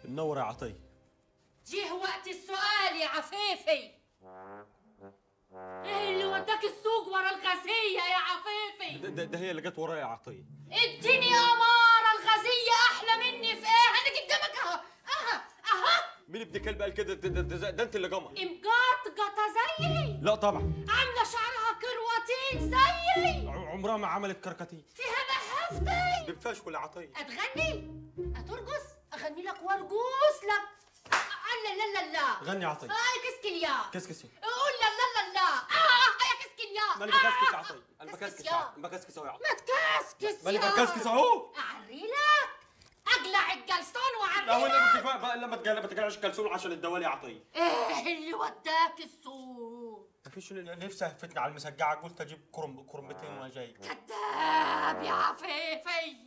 منور يا عطيه جه وقت السؤال يا عفيفي ايه اللي وداك السوق ورا الغازية يا عفيفي ده, ده, ده هي اللي جت ورايا يا عطيه اديني امارة الغازية احلى مني في ايه انا قدامك اهو اها اها مين ابن كلب قال كده ده, ده, ده, ده انت اللي قمر مقطقطة زيي لا طبعا عاملة شعرها كرواتين زيي ع- عمرها ما عملت كركتين فيها نحفتي بفشكل يا عطيه هتغني هترقص اغني لك وارقص لك لا لا لا لا غني يا عطيه هاي كسكليا كسكسي قول لا لا لا لا اه يا كسكليا ماني بكسكس يا عطيه انا كسكس بكسكس يا. يا عطية. بكسكس اهو يا عطيه ما تكسكس ماني يا. بكسكس اهو اعري لك اقلع الجلسون لا هو واعري اللي لك بكفاء بقى لما تقلع ما تقلعش الكلسون عشان الدوالي يا عطيه ايه اللي وداك السوق مفيش نفسي هفتني على المسجعه قلت اجيب كرم كرمتين وانا جاي كذاب يا عفيفي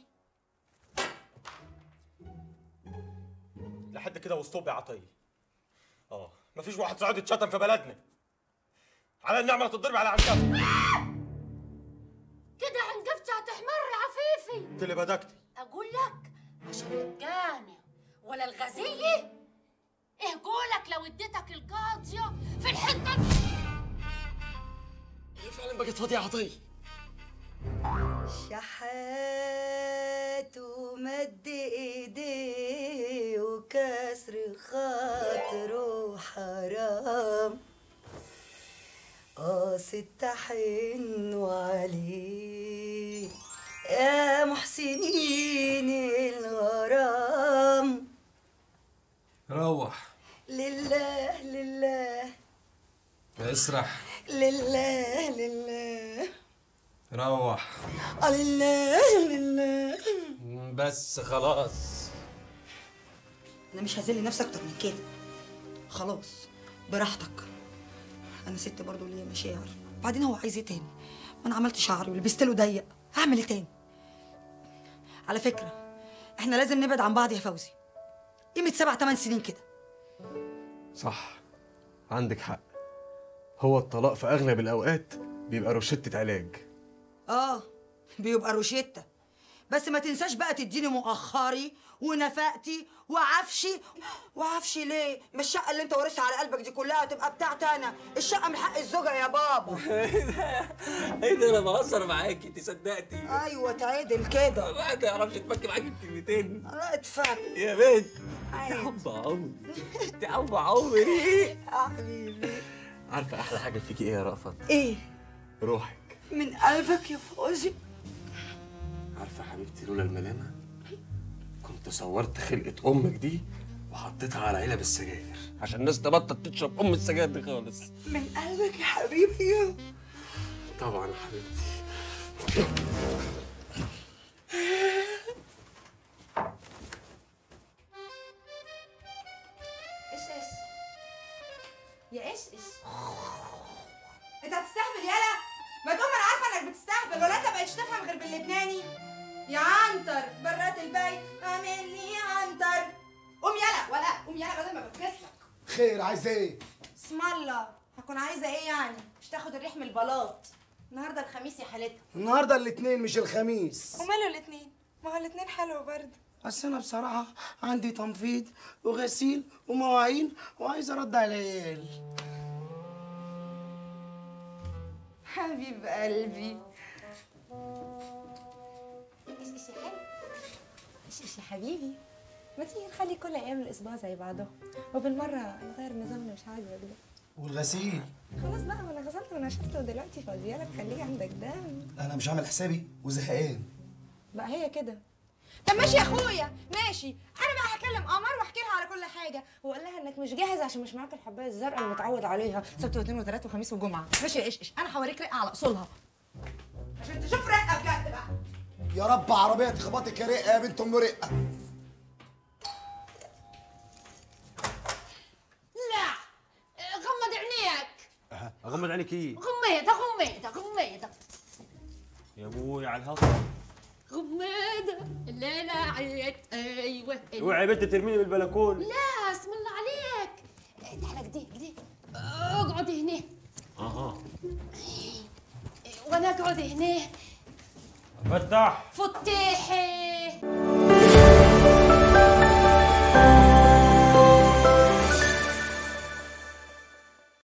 لحد كده واسطوب يا عطيه اه مفيش واحد سعودي اتشتم في بلدنا على النعمه تضرب على عنكف كده عنقفتي هتحمر يا عفيفي انت اللي بدكتي اقول لك عشان الجانع ولا الغزية ايه قولك لو اديتك القاضية في الحتة هي فعلا بقت فاضيه يا عطيه شحات ومد ايديه وكسر خاطره حرام قاصد تحن عليه يا محسنين الغرام روح لله لله اسرح لله لله روح آه لله لله بس خلاص انا مش هذل نفسي اكتر من كده خلاص براحتك انا ست برضه ليا مشاعر بعدين هو عايز ايه تاني ما انا عملت شعري ولبست له ضيق هعمل ايه تاني على فكره احنا لازم نبعد عن بعض يا فوزي قيمه سبع تمن سنين كده صح عندك حق هو الطلاق في اغلب الاوقات بيبقى روشتة علاج اه بيبقى روشيتا بس ما تنساش بقى تديني مؤخري ونفقتي وعفشي وعفشي ليه؟ ما الشقة اللي انت وارثها على قلبك دي كلها تبقى بتاعتي انا، الشقة من حق الزوجة يا بابا. ايه ده انا بهزر معاكي انت صدقتي ايوه تعدل كده. الواحد ما يعرفش يتفك معاكي بكلمتين لا اتفك يا بنت أيوة. حب عمري انت حب عمري يا حبيبي. عارفه احلى حاجه فيكي ايه يا رأفت ايه؟ روحك من قلبك يا فوزي؟ عارفه حبيبتي لولا الملامه كنت صورت خلقه امك دي وحطيتها على علب السجاير عشان الناس تبطل تشرب ام السجاير دي خالص من قلبك يا حبيبي. طبعا يا حبيبتي ايش ايش يا ايش ايش انت هتستهبل يالا؟ ما تقوم انا عارفة انك بتستهبل ولا انت بقتش تفهم غير باللبناني؟ يا عنتر برات البيت اعمل لي يا عنتر. قوم يالا ولا قوم يالا بدل ما بتكسلك. خير عايز ايه؟ اسم الله هكون عايزه ايه يعني مش تاخد الريح من البلاط النهارده الخميس يا حالتها النهارده الاثنين مش الخميس وماله الاتنين ما هو الاتنين حلو برضه بس انا بصراحه عندي تنفيض وغسيل ومواعين وعايز ارد على العيال حبيب قلبي ايش ايش يا حلو ايش ايش يا حبيبي ما تيجي نخلي كل ايام الاسبوع زي بعضهم وبالمره نغير نظامنا مش عاجبك ده والغسيل خلاص بقى ما انا غسلت ونشرت ودلوقتي فاضيالك خليه عندك دم انا مش عامل حسابي وزهقان بقى هي كده طب ماشي يا اخويا ماشي انا بقى هكلم قمر واحكي لها على كل حاجه واقول لها انك مش جاهز عشان مش معاك الحبايه الزرقاء اللي متعود عليها سبت واثنين وثلاث وخميس وجمعه ماشي يا ايش ايش انا هوريك رقه على اصولها عشان تشوف رقه بجد بقى يا رب عربيه تخبطك يا رقه يا بنت ام رقه لا غمض عينيك اغمض عينك ايه غميتك غميتك غميتك يا ابوي على الهضره غميتك الليلة عيت ايوه اوعي يا بنت ترميني من البلكونه لا اسم الله عليك إيه، تعال كده كده اقعد هنا اها وانا اقعد هنا فتح فتحي